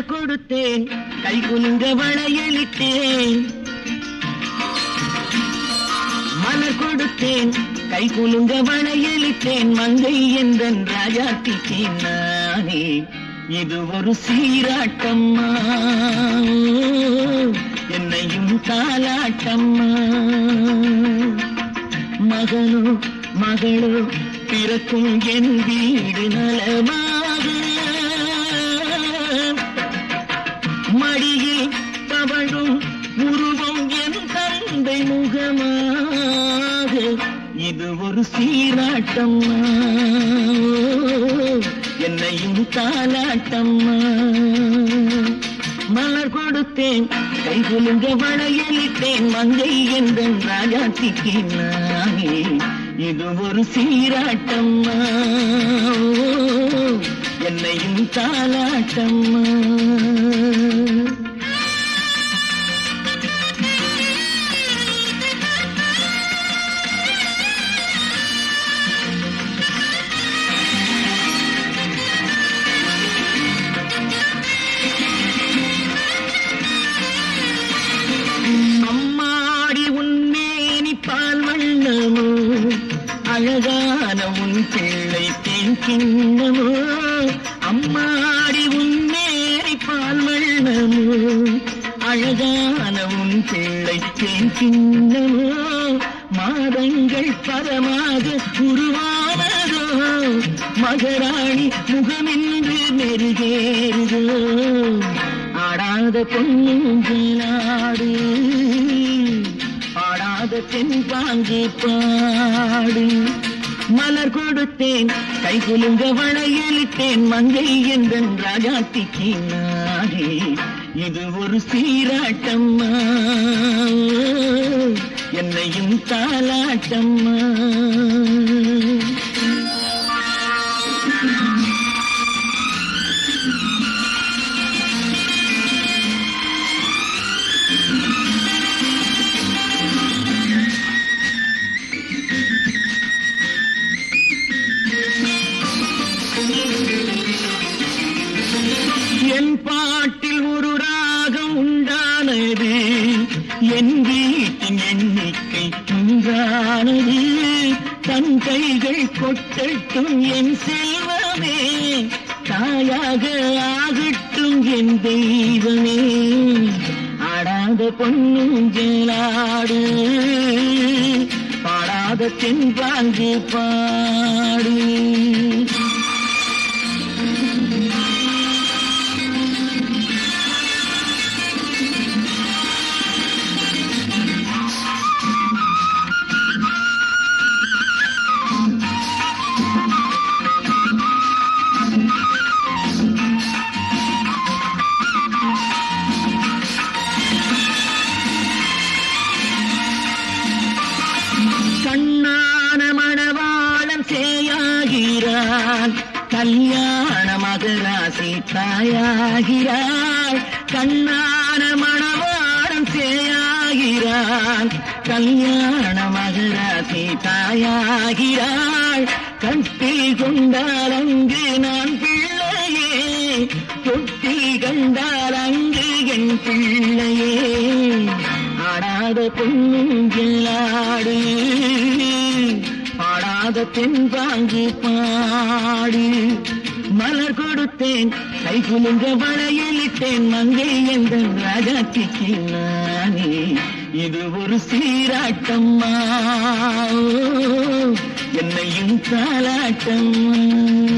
மலர் கொடுத்தேன் கை குலுங்க வளையலிட்டேன் மலர் கொடுத்தேன் கை குலுங்க வளையலிட்டேன் மங்கை என்றன் ராஜாத்திக்கு நானே இது ஒரு சீராட்டம்மா என்னையும் தாலாட்டம்மா மகனோ மகளோ பிறக்கும் என் வீடு நலமாக மடியில் தவழும் உருவம் என் தந்தை முகமாக இது ஒரு சீராட்டம்மா என்னையும் தாலாட்டம்மா மலர் கொடுத்தேன் கை குலுங்க வளையலிட்டேன் மங்கை என்றன் ராஜாத்திக்கு நானே இது ஒரு சீராட்டம்மா என்னையும் தாலாட்டம்மா அம்மாடி உன்னேனி பால் வண்ணமோ அழகான உன் பிள்ளை தேன் கிண்ணமோ அம்மாடி உன்னேனி பால் வண்ணமோ அழகான உன் பிள்ளை தேன் கிண்ணமோ மாதங்கள் பரமாக உருவானதோ மகராணி முகமென்று மெருகேறுதோ ஆடாத பொன்னுஞ்சலாடு பாடாத தென்பாங்கு பாடு மலர் கொடுத்தேன் கை குலுங்க வளையலிட்டேன் மங்கை என்றன் ராஜாத்திக்கு நாடே இது ஒரு சீராட்டம்மா என்னையும் தாலாட்டம்மா என் பாட்டில் ஒரு ராகம் உண்டானது என் வீட்டின் எண்ணிக்கை உண்டானது தன் கைகள் கொட்டட்டும் என் செல்வமே தாயாக ஆகட்டும் என் தெய்வமே ஆடாத பொன்னுஞ்சலாடு பாடாத தென்பாங்கு பாடு கண்ணான மணவாளன் சேயாகிறான் கல்யாண மகராசி தாயாகிறாள் கண்ணான மணவாளன் சேயாகிறான் கல்யாண மகராசி தாயாகிறாள் கட்டில் கொண்டால் அங்கு நான் பிள்ளையே தொட்டில் கண்டால் அங்கு என் பிள்ளையே ஆடாத பொன்னுஞ்சலாடு பாடாத தென்பாங்கு பாடு மலர் கொடுத்தேன் கை குலுங்க வளையலிட்டேன் மங்கை என்ற ராஜாத்திக்கு நானே இது ஒரு சீராட்டம்மா என்னையும் தாலாட்டம்மா